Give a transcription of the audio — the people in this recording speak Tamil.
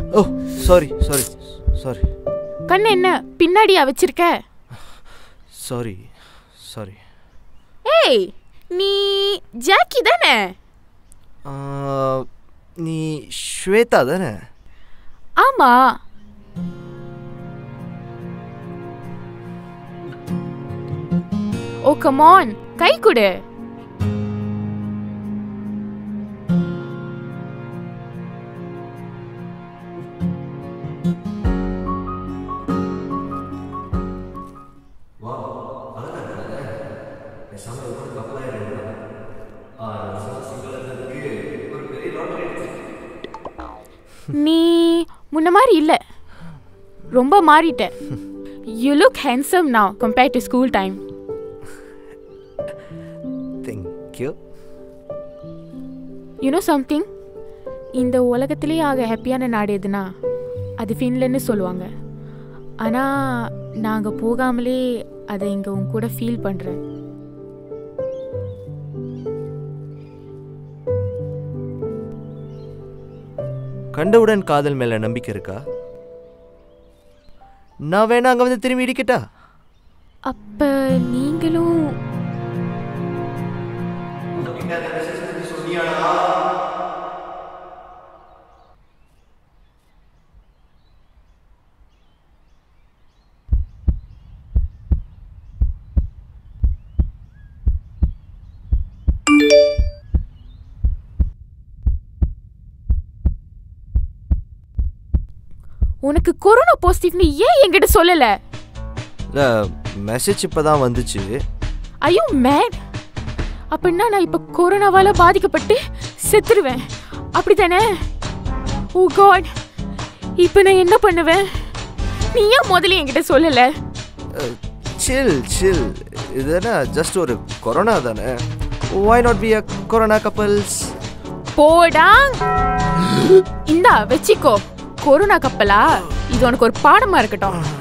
ஓ சாரி சாரி சாரி கண்ணு என்ன பின்னாடியா வச்சிருக்க சாரி சாரி ஏய் நீ ஜாக்கி தானே நீ ஸ்வேதா தானே ஆமா ஓ கமான் கை கொடு நீ முன்ன மாதிரி இல்ல ரொம்ப மாறிட்ட you look handsome now compared to school time thank you you know something இந்த உலகத்திலேயே ஆக ஹாப்பியான நாடு எதுனா அது ஃபின்லன்னு சொல்லுவாங்க ஆனால் நாங்கள் போகாமலே அதை இங்கே உன் கூட ஃபீல் பண்ணுறேன் கண்டவுடன் காதல் மேல நம்பிக்கை இருக்கா நான் வேணா அங்க வந்து திரும்பி இடிக்கட்டா அப்போ நீங்களும் உனக்கு கொரோனா பாசிட்டிவ்னு ஏன் என்கிட்ட சொல்லல இல்லை மெசேஜ் இப்போ தான் வந்துச்சு ஐயோ மேன் அப்படின்னா நான் இப்ப கொரோனாவால பாதிக்கப்பட்டு செத்துருவேன் அப்படிதானே ஓ காட் இப்போ நான் என்ன பண்ணுவேன் நீ ஏன் முதல்ல என்கிட்ட சொல்லல சில் சில் இது என்ன ஜஸ்ட் ஒரு கொரோனா தானே why not be a corona couples போடா இந்தா வச்சிக்கோ கொரோனா கப்பலா இது உனக்கு ஒரு பாடமா இருக்கட்டும்